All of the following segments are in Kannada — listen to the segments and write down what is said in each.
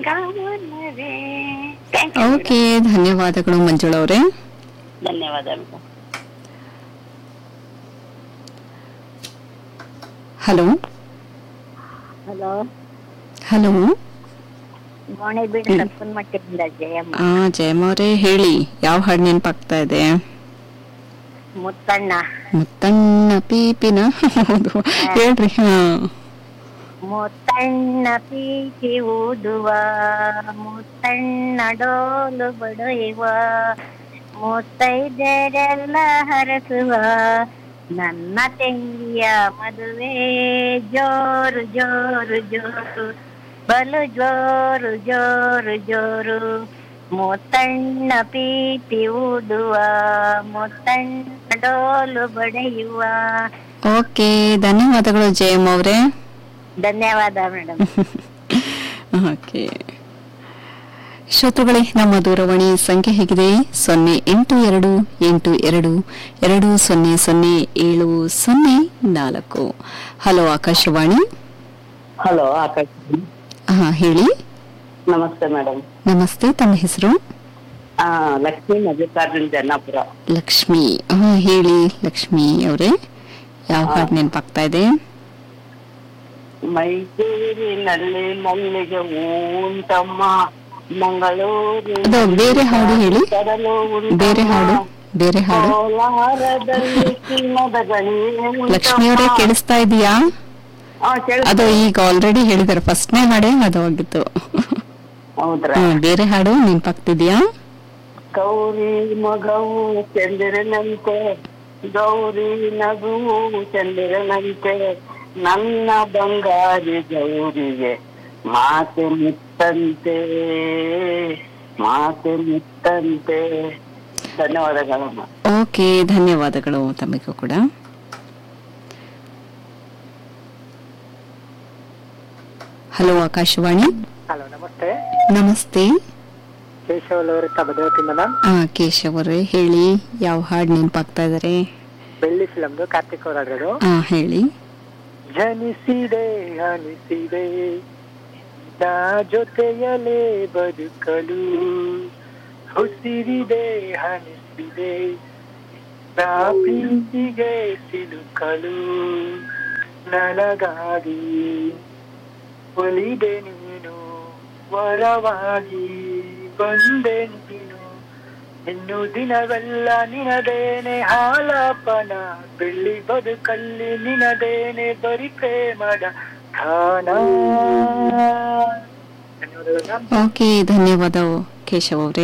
ಗಮನವೇ Thank you, ಓಕೆ ಧನ್ಯವಾದಗಳು ಮಂಜುಳಾ ಅವರೇ madam. ಧನ್ಯವಾದ madam hello hello hello Gonebeedu ಕರ್ಕೊಂಡ್ ಮಟ್ಟಿಂದ ಜಯಮ್ಮ ಆ ಜಯಮ್ಮ ಅವರೇ ಹೇಳಿ ಯಾವ ಹಾಡು ನೆನಪಾಗ್ತಾ ಇದೆ ಮುತ್ತಣ್ಣ ಮುತ್ತಣ್ಣ ಪೀಪಿನ ಹೌದು ಹೇಳ್ರಿ ಹಾ ಮುತ್ತಣ್ಣ ಪೀಚಿ ಊದುವ ಮುತ್ತಣ್ಣ ಡೋಲು ಬಡಿಯುವ ಮುತ್ತೈದೆರೆಲ್ಲ ಹರಸುವ ನನ್ನ ತಂಗಿಯ ಮದುವೆ ಜೋರು ಜೋರು ಜೋರು ಬಲು ಜೋರು ಜೋರು ಜೋರು ಮುತ್ತಣ್ಣ ಪೀಪಿ ಊದುವ ಮುತ್ತಣ್ಣ ಡೋಲು ಬಡಿಯುವ ಓಕೆ ಧನ್ಯವಾದಗಳು ಜಯಮ್ಮ ಅವರೇ ಧನ್ಯವಾದ ಮೇಡಮ್ ಓಕೆ ಶ್ರೋತೃಗಳೇ ನಮ್ಮ ದೂರವಾಣಿ ಸಂಖ್ಯೆ ಹೇಗಿದೆ ಸೊನ್ನೆ ಎಂಟು ಎರಡು ಎಂಟು ಎರಡು ಎರಡು ಸೊನ್ನೆ ಸೊನ್ನೆ ಏಳು ಸೊನ್ನೆ ನಾಲ್ಕು ಹಲೋ ಆಕಾಶವಾಣಿ ಹಲೋ ಆಕಾಶ್ ಹಾ ಹೇಳಿ ನಮಸ್ತೆ ಮೇಡಮ್ ನಮಸ್ತೆ ತಮ್ಮ ಹೆಸರು ಆ ಲಕ್ಷ್ಮೀ ಮಲ್ಲಿಕಾರ್ಜುನ್ ಜನ್ನಾಪುರ ಲಕ್ಷ್ಮಿ ಹಾ ಹೇಳಿ ಲಕ್ಷ್ಮಿ ಅವರೇ ಯಾವ ಹಾಡು ನೆನಪಾಗ್ತಾ ಇದೆ ಮೈಸೂರಿನಲ್ಲಿ ಮಲ್ಲಿಗೆ ಉಂಟಮ್ಮ ಮಂಗಳೂರು ಅದು ಬೇರೆ ಹಾಡು ಹೇಳಿ ಕಡಲು ಉಂಟಮ್ಮ. ಬೇರೆ ಹಾಡು ಬೇರೆ ಹಾಡು ಕೋಲಾರದಲ್ಲಿ ಚಿನ್ನದ ಗಣಿ ಉಂಟಮ್ಮ. ಲಕ್ಷ್ಮಿ ಅವರೇ ಕೇಳಿಸ್ತಾ ಇದೆಯಾ ಆ, ಕೇಳಿಸ್ತಾ ಅದು ಈಗ ಆಲ್ರೆಡಿ ಹೇಳಿದಾರೆ ಫಸ್ಟ್ನೇ ಹಾಡೇ ಅದು ಹೋಗಿತ್ತು ಹೌದ್ರಾ ಹಾ, ಬೇರೆ ಹಾಡು ನೆನಪಾಗ್ತಿದ್ಯಾ ಗೌರಿ ಮಗವು ಚಂದಿರನಂತೆ ಗೌರಿ ನಗುವು ಚಂದಿರನಂತೆ ನನ್ನ ಬಂಗಾರಿ ಗೌರಿಗೆ ಮಾತೆ ಮುತ್ತಂತೆ ಮಾತೆ ಮುತ್ತಂತೆ ಧನ್ಯವಾದಗಳಮ್ಮ ಓಕೆ ಧನ್ಯವಾದಗಳು ತಮಗೂ ಕೂಡ ಹಲೋ ಆಕಾಶವಾಣಿ ಹಲೋ ನಮಸ್ತೆ ನಮಸ್ತೆ ಕೇಶವಲವರಿತ ಭದ್ರಾವತಿ ಮೇಡಮ್ ಆ ಕೇಶವ್ ಅವರೇ ಹೇಳಿ ಯಾವ ಹಾಡು ನೆನಪಾಗ್ತಾ ಇದಾರೆ ಬೆಳ್ಳಿ ಫಿಲಮ್ದು ಕಾರ್ತಿಕ್ ಅವ್ರ ಹಾಡೋದು ಆ ಹೇಳಿ ಜನಿಸಿದೆ ಅನಿಸಿದೆ ನಾ ಜೊತೆಯಲೇ ಬದುಕಲು ಉಸಿರಿದೆ ಅನಿಸಿದೆ ನಾ ಪ್ರೀತಿಗೆ ಸಿಲುಕಲು ನನಗಾಗಿ ಒಲಿದೆ ನೀನು ವರವಾಗಿ ಬಂದೆ ನೀನು ಇನ್ನು ದಿನವೆಲ್ಲ ನಿನದೇನೆ ಹಾಲಾಪನ ಬೆಳ್ಳಿ ಬದುಕಲ್ಲಿ ನಿನದೇನೆ ಬರಿ ಪ್ರೇಮದ ಖಾನ ಧನ್ಯವಾದಗಳು ma'am. ಓಕೆ ಧನ್ಯವಾದ ಕೇಶವ್ ಅವರೇ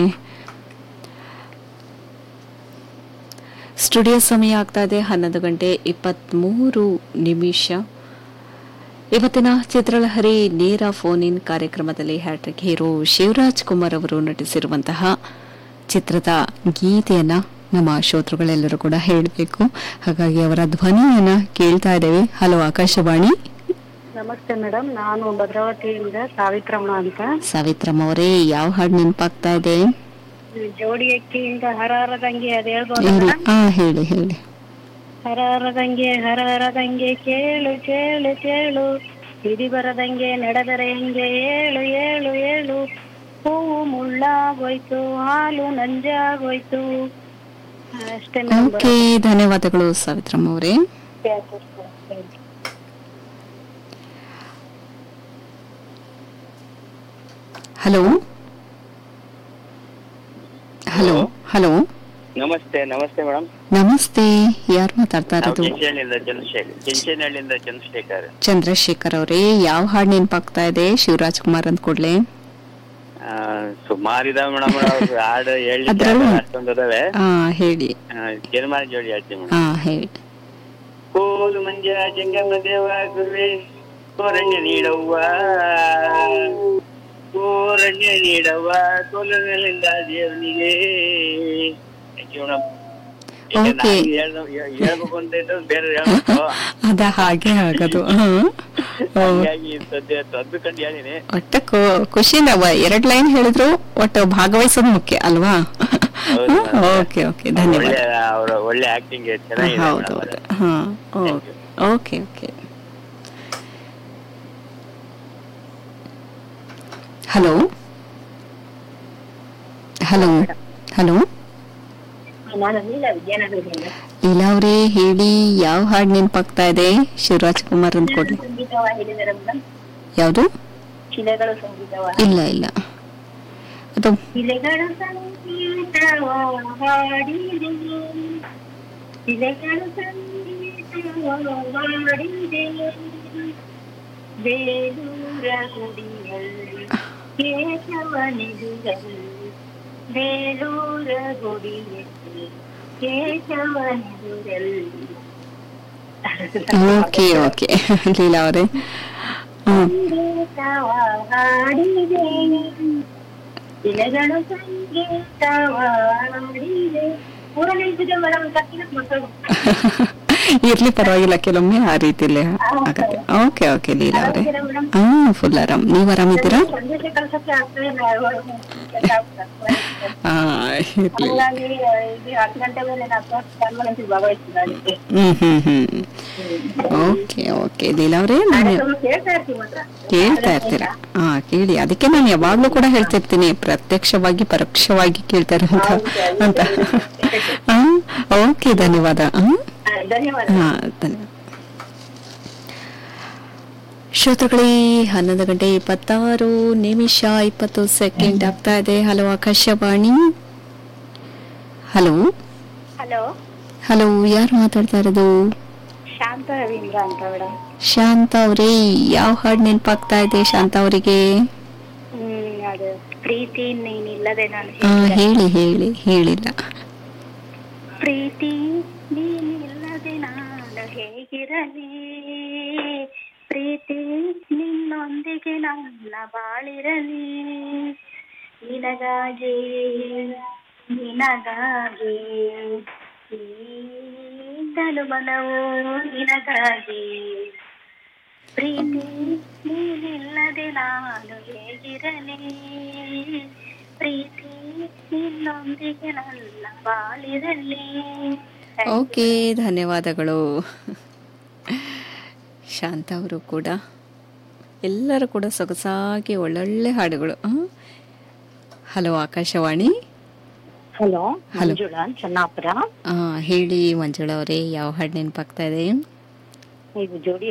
ಸ್ಟುಡಿಯೋ ಸಮಯ ಆಗ್ತಾ ಇದೆ ಹನ್ನೊಂದು ಗಂಟೆ ಇಪ್ಪತ್ತ್ಮೂರು ನಿಮಿಷ ಇವತ್ತಿನ ಚಿತ್ರಲಹರಿ ನೇರ ಫೋನ್ ಇನ್ ಕಾರ್ಯಕ್ರಮದಲ್ಲಿ ಹ್ಯಾಟ್ರಿಕ್ ಹೀರೋ ಶಿವರಾಜ್ ಕುಮಾರ್ ಅವರು ನಟಿಸಿರುವಂತಹ ಚಿತ್ರದ ಗೀತೆಯನ್ನ ನಮ್ಮ ಶ್ರೋತೃಗಳೆಲ್ಲರೂ ಕೂಡ ಹೇಳಬೇಕು ಹಾಗಾಗಿ ಅವರ ಧ್ವನಿಯನ್ನ ಕೇಳ್ತಾ ಇದ್ದೇವೆ ಹಲೋ ಆಕಾಶವಾಣಿ ನಮಸ್ತೆ ಮೇಡಮ್ ನಾನು ಭದ್ರಾವತಿಯಿಂದ ಸಾವಿತ್ರಮ್ಮ ಅಂತ ಸಾವಿತ್ರಮ್ಮ ಅವರೇ ಯಾವ ಹಾಡು ನೆನಪಾಗ್ತಾ ಇದೆ ಜೋಡಿ ಅಕ್ಕಿಯಿಂದ ಹರಹರದಂಗೆ ಅದ್ ಹೇಳ್ಬೋದು ಹೇಳಿ ಮೇಡಮ್ ಹಾ ಹೇಳಿ ಹೇಳಿ ಹರಹರದಂಗೆ ಹರಹರದಂಗೆ ಕೇಳು ಕೇಳು ಕೇಳು ಹಿಡಿ ಬರದಂಗೆ ನಡೆದರೆ ಹೆಂಗೆ ಏಳು ಏಳು ಏಳು ಹೂವು ಮುಳ್ಳಾಗೋಯ್ತು ಹಾಲು ನಂಜಾಗೋಯ್ತು ಅಷ್ಟೇ ಓಕೆ ಧನ್ಯವಾದಗಳು ಸಾವಿತ್ರಮ್ಮ ಅವರೇ ಹಲೋ ಹಲೋ ಹಲೋ ನಮಸ್ತೆ ನಮಸ್ತೆ ಮೇಡಮ್ ನಮಸ್ತೆ ಯಾರು ಮಾತಾಡ್ತಾ ನಾವು ಇರೋದು ಚಿಂಚನಹಳ್ಳಿಯಿಂದ ಚಂದ್ರಶೇಖರ್ ಚಿಂಚನಹಳ್ಳಿಯಿಂದ ಚಂದ್ರಶೇಖರ್ ಚಂದ್ರಶೇಖರ್ ಅವರೇ ಯಾವ ಹಾಡು ನೆನಪಾಗ್ತಾ ಇದೆ ಶಿವರಾಜ್ ಕುಮಾರ್ ಅಂದ ಕೂಡ್ಲೆ ಆ, ಸುಮಾರು ಇದಾವೆ ಮೇಡಮ್ ಹಾಡು ಹೇಳಿ ಅದ್ರಲ್ಲೂ? ಅಷ್ಟೊಂದು ಇದಾವೆ ಹಾ ಹೇಳಿ ತೀರ್ಮಾನ ಜೋಡಿ ಹೇಳ್ತೀವಿ ಮೇಡಮ್ ಹಾ ಹೇಳಿ ಕೋಲು ಮಂಜ ಜಂಗಮ ದೇವ ಗುರುವೆ ಕೋರಣ್ಯ ನೀಡವ್ವ ಕೋರಣ್ಯ ನೀಡವ್ವ ಕೋಲಗಳಿಂದ ದೇವನಿಗೆ Thank you madam. ಈಗ Okay. ನಾನು ಹೇಳ್ದ- ಹೇ- ಹೇಳ್ಬೇಕು ಅಂತ ಇದ್ದದ್ದು ಬೇರೆ ಹೇಳ್ಬೇಕು ಅದ ಹಾಗೆ ಆಗೋದು ಹಾ ಹಂಗಾಗಿ ಸದ್ಯ ತಂದುಕೊಂಡು ಹೇಳಿನಿ ಒಟ್ಟ ಖು- ಖುಷಿಯಿಂದ ವ- ಎರಡ್ ಲೈನ್ ಹೇಳಿದ್ರು ಒಟ್ಟು ಭಾಗವಹಿಸೋದು ಮುಖ್ಯ ಅಲ್ವಾ ಹೌದು madam. ಓಕೆ ಓಕೆ ಧನ್ಯವಾದ ಒಳ್ಳೆ ಅವರ ಒಳ್ಳೆ ಆಕ್ಟಿಂಗ್ ಚೆನ್ನಾಗಿದೆ ಹೌದು madam ಹೌದು ಅದು. ಹಾ Thank you. Okay okay hello hello hello ನಾನು ಲೀಲಾ ವಿದ್ಯಾನಗರದಿಂದ ಲೀಲಾ ಅವರೇ ಹೇಳಿ ಯಾವ ಹಾಡು ನೆನಪಾಗ್ತಾ ಇದೆ ಶಿವರಾಜ್ ಕುಮಾರ್ ಅಂತ ಕೊಡ್ಲಿ ಸಂಗೀತವ ಹೇಳಿದಾರೆ ಮೇಡಮ್ ಯಾವುದು ಶಿಲೆಗಳು ಸಂಗೀತವ ಇಲ್ಲ ಇಲ್ಲ ಅದು ಶಿಲೆಗಳು ಸಂಗೀತವ ಹಾಡಿದೆ ಶಿಲೆಗಳು ಸಂಗೀತವ ಹಾಡಿದೆ ಬೇಲೂರ ಗುಡಿಯಲ್ಲಿ ಕೇಶವನಿದುರಲ್ಲಿ ಬೇಲೂರ ಗುಡಿಯಲ್ಲಿ ಕೇಶವನಿದುರಲ್ಲಿ ಓಕೆ ಓಕೆ ಲೀಲಾ ಅವರೇ ಹ್ಮ್ ಸಂಗೀತವ ಹಾಡಿದೆ ಶಿಲೆಗಳು ಸಂಗೀತವ ಹಾಡಿದೆ ಮೂರನೇ ಇದೆ ಮೇಡಮ್ ಕತ್ತಿನ ಮಕ್ಕಳು ಇರ್ಲಿ ಪರವಾಗಿಲ್ಲ ಕೆಲವೊಮ್ಮೆ ಆ ರೀತಿಯಲ್ಲಿ ಆಗತ್ತೆ ಓಕೆ ಓಕೆ ಲೀಲಾ ಅವರೇ ಮೇಡಮ್ ಹಾ ಫುಲ್ ಆರಾಮ್ ನೀವ್ ಆರಾಮಿದ್ದೀರಾ ಸಂದೇಶ ಕಳ್ಸಕ್ಕೆ ಆಗ್ತಾ ಇಲ್ಲ ಹಾ ಇರ್ಲಿ ಹಂಗಾಗಿ ಇದು ಹತ್ತು ಗಂಟೆ ಮೇಲೆ ನಾನು ಕಾನ್ಫರೆನ್ಸ್ ಭಾಗವಹಿಸಿದ ಅದಕ್ಕೆ ಹ್ಮ್ ಹ್ಮ್ ಹ್ಮ್ ಓಕೆ ಓಕೆ ಲೀಲಾ ಅವರೇ ನಾನು ಕಾರ್ಯಕ್ರಮ ಕೇಳ್ತಾ ಇರ್ತೀವಿ ಮಾತ್ರ ಕೇಳ್ತಾ ಇರ್ತೀರಾ ಹಾ ಕೇಳಿ ಅದಕ್ಕೆ ನಾನು ಯಾವಾಗ್ಲೂ ಕೂಡ ಹೇಳ್ತಿರ್ತೀನಿ ಪ್ರತ್ಯಕ್ಷವಾಗಿ ಪರೋಕ್ಷವಾಗಿ ಕೇಳ್ತಾರೆ ಅಂತ ಅಂತ ಓಕೆ ಧನ್ಯವಾದ ಹ್ಮ್ ಹಾ, ಧನ್ಯವಾದ ಹಾ ಧನ್ಯವಾದ ಶ್ರೋತೃಗಳೇ ಹನ್ನೊಂದು ಗಂಟೆ ಇಪ್ಪತ್ತಾರು ನಿಮಿಷ ಇಪ್ಪತ್ತು ಸೆಕೆಂಡ್ ಆಗ್ತಾ ಇದೆ hello Akashvani hello hello hello ಯಾರು ಮಾತಾಡ್ತಾ ಇರೋದು ಶಾಂತ ರವೀಂದ್ರ ಅಂತ ಮೇಡಮ್ ಶಾಂತ ಅವರೇ ಯಾವ ಹಾಡು ನೆನಪಾಗ್ತಾ ಇದೆ ಶಾಂತ ಅವರಿಗೆ ಹ್ಮ್ ಅದು ಪ್ರೀತಿ ನೀನಿಲ್ಲದೆ ನಾನು ಆ, ಹೇಗಿರಲಿ. ಹೇಳಿ ಹೇಳಿ ಹೇಳಿಲ್ಲ ಪ್ರೀತಿ ನೀನಿಲ್ಲದೆ ನಾನು ಹೇಗಿರಲಿ ಪ್ರೀತಿ ನಿನ್ನೊಂದಿಗೆ ನನ್ನ ಬಾಳಿರಲಿ ನಿನಗಾಗಿ ನಿನಗಾಗಿ ಈ ಮನವು ನಿನಗಾಗಿ ಪ್ರೀತಿ ನೀನಿಲ್ಲದೆ ನಾನು ಹೇಗಿರಲಿ ಪ್ರೀತಿ ನಿನ್ನೊಂದಿಗೆ ನನ್ನ ಬಾಳಿರಲಿ ಓಕೆ ಧನ್ಯವಾದಗಳು ಶಾಂತ ಅವರು ಕೂಡ ಎಲ್ಲರೂ ಕೂಡ ಸೊಗಸಾಗಿ ಒಳ್ಳೊಳ್ಳೆ ಹಾಡುಗಳು hello Akashvani hello Hello. Manjula Chennapura ಆ, ಹೇಳಿ ಮಂಜುಳಾ ಅವರೇ ಯಾವ ಹಾಡು ನೆನಪಾಗ್ತಾ ಇದೆ ಇದು ಜೋಡಿ